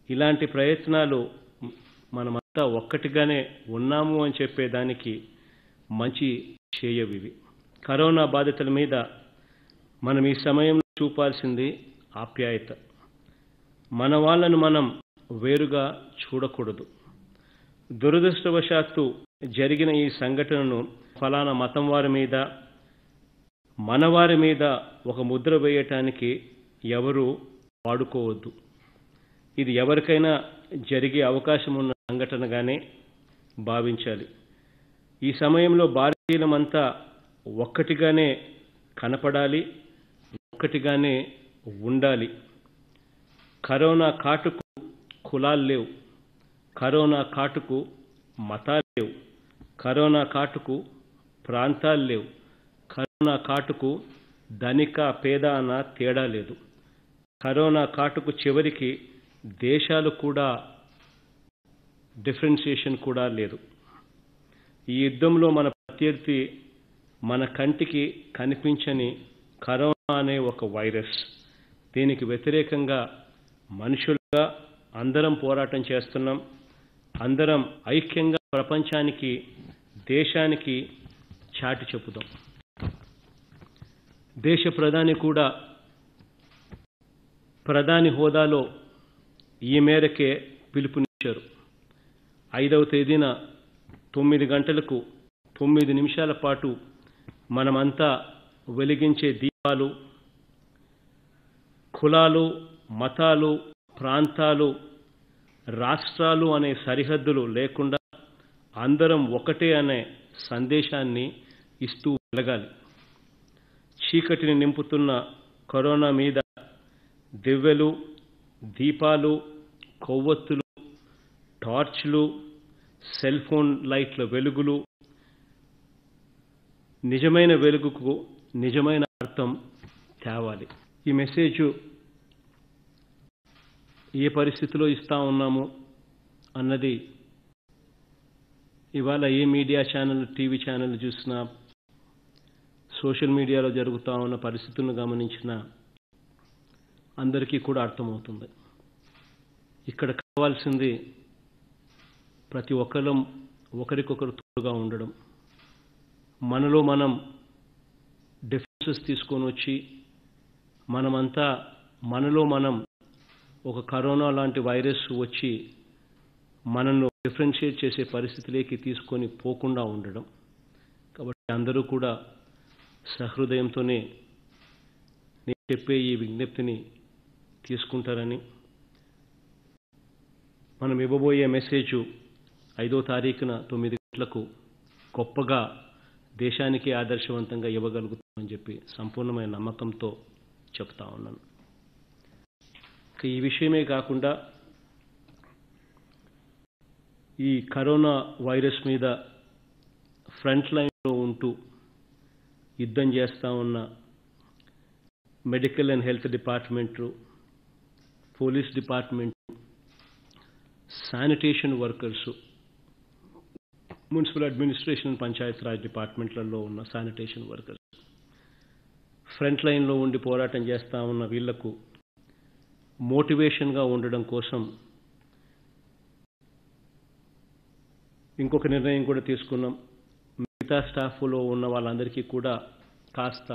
ఇలాంటి ప్రయత్నాలు మనమంతా ఒక్కటిగానే ఉన్నాము అని చెప్పేదానికి మంచి చేయవు ఇవి కరోనా బాధితుల మీద మనం ఈ సమయంలో చూపాల్సింది ఆప్యాయత మన వాళ్ళను మనం వేరుగా చూడకూడదు దురదృష్టవశాత్తు జరిగిన ఈ సంఘటనను ఫలానా మతం వారి మీద మనవారి మీద ఒక ముద్ర వేయటానికి ఎవరు వాడుకోవద్దు ఇది ఎవరికైనా జరిగే అవకాశం ఉన్న సంఘటనగానే భావించాలి ఈ సమయంలో భారతీయులమంతా ఒక్కటిగానే కనపడాలి ఒక్కటిగానే ఉండాలి కరోనా కాటుకు కులాలు లేవు కరోనా కాటుకు మతాలు లేవు కరోనా కాటుకు ప్రాంతాలు లేవు కరోనా కాటుకు ధనిక పేద అన్న తేడా లేదు కరోనా కాటుకు చివరికి దేశాలు కూడా డిఫరెన్షియేషన్ కూడా లేదు ఈ యుద్ధంలో మన ప్రత్యర్థి మన కంటికి కనిపించని కరోనా అనే ఒక వైరస్ దీనికి వ్యతిరేకంగా మనుషులుగా అందరం పోరాటం చేస్తున్నాం అందరం ఐక్యంగా ప్రపంచానికి దేశానికి చాటి చెప్పుదాం దేశ ప్రధాని కూడా ప్రధాని హోదాలో ఈ మేరకే పిలుపునిచ్చారు ఐదవ తేదీన తొమ్మిది గంటలకు తొమ్మిది నిమిషాల పాటు మనమంతా వెలిగించే దీపాలు కులాలు మతాలు ప్రాంతాలు రాష్ట్రాలు అనే సరిహద్దులు లేకుండా అందరం ఒకటే అనే సందేశాన్ని ఇస్తూ వెలగాలి చీకటిని నింపుతున్న కరోనా మీద దివ్వెలు దీపాలు కొవ్వొత్తులు టార్చ్లు సెల్ ఫోన్ లైట్ల వెలుగులు నిజమైన వెలుగుకు నిజమైన అర్థం తేవాలి ఈ మెసేజ్ ఏ పరిస్థితిలో ఇస్తా ఉన్నాము అన్నది ఇవాళ ఏ మీడియా ఛానల్ టీవీ ఛానల్ చూసినా సోషల్ మీడియాలో జరుగుతూ ఉన్న పరిస్థితులను గమనించిన అందరికీ కూడా అర్థమవుతుంది ఇక్కడ కావాల్సింది ప్రతి ఒక్కరం ఒకరికొకరు తోడుగా ఉండడం మనలో మనం డిఫరెన్సెస్ తీసుకొని వచ్చి మనమంతా మనలో మనం ఒక కరోనా లాంటి వైరస్ వచ్చి మనల్ని డిఫరెన్షియేట్ చేసే పరిస్థితిలోకి తీసుకొని పోకుండా ఉండడం కాబట్టి అందరూ కూడా సహృదయంతోనే నేను చెప్పే ఈ విజ్ఞప్తిని తీసుకుంటారని మనం ఇవ్వబోయే మెసేజ్ ఐదో తారీఖున తొమ్మిది గంటలకు గొప్పగా దేశానికి ఆదర్శవంతంగా ఇవ్వగలుగుతామని చెప్పి సంపూర్ణమైన నమ్మకంతో చెప్తా ఉన్నాను ఇక ఈ విషయమే కాకుండా ఈ కరోనా వైరస్ మీద ఫ్రంట్ లైన్లో ఉంటూ యుద్ధం చేస్తూ ఉన్న medical and health department police department sanitation workers municipal administration panchayat raj డిపార్ట్మెంట్లలో ఉన్న శానిటేషన్ వర్కర్స్ ఫ్రంట్ లైన్లో ఉండి పోరాటం చేస్తూ ఉన్న వీళ్లకు మోటివేషన్గా ఉండడం కోసం ఇంకొక నిర్ణయం కూడా తీసుకున్నాం మిగతా స్టాఫ్లో ఉన్న వాళ్ళందరికీ కూడా కాస్త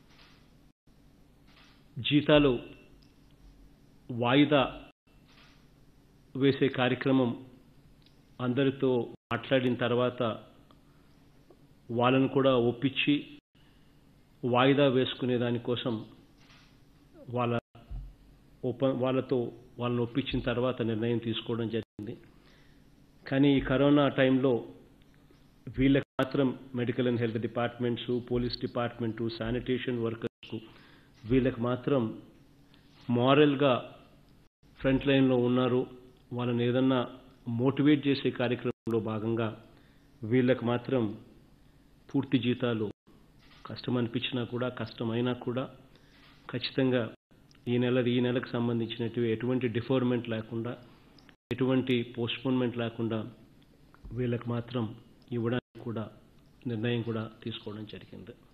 జీతాలు వాయిదా వేసే కార్యక్రమం అందరితో మాట్లాడిన తర్వాత వాళ్ళను కూడా ఒప్పించి వాయిదా వేసుకునే దానికోసం వాళ్ళ ఒప్ప వాళ్ళతో వాళ్ళని ఒప్పించిన తర్వాత నిర్ణయం తీసుకోవడం జరిగింది కానీ ఈ కరోనా టైంలో వీళ్ళకి మాత్రం medical and health departments police department sanitation వర్కర్స్కు వీళ్ళకి మాత్రం మారల్గా ఫ్రంట్ లైన్లో ఉన్నారు వాళ్ళని ఏదన్నా మోటివేట్ చేసే కార్యక్రమంలో భాగంగా వీళ్ళకి మాత్రం పూర్తి జీతాలు కష్టం అనిపించినా కూడా కష్టమైనా కూడా ఖచ్చితంగా ఈ నెల ఈ నెలకు సంబంధించినట్టు ఎటువంటి డిఫర్మెంట్ లేకుండా ఎటువంటి పోస్ట్పోన్మెంట్ లేకుండా వీళ్ళకి మాత్రం ఇవ్వడానికి కూడా నిర్ణయం కూడా తీసుకోవడం జరిగింది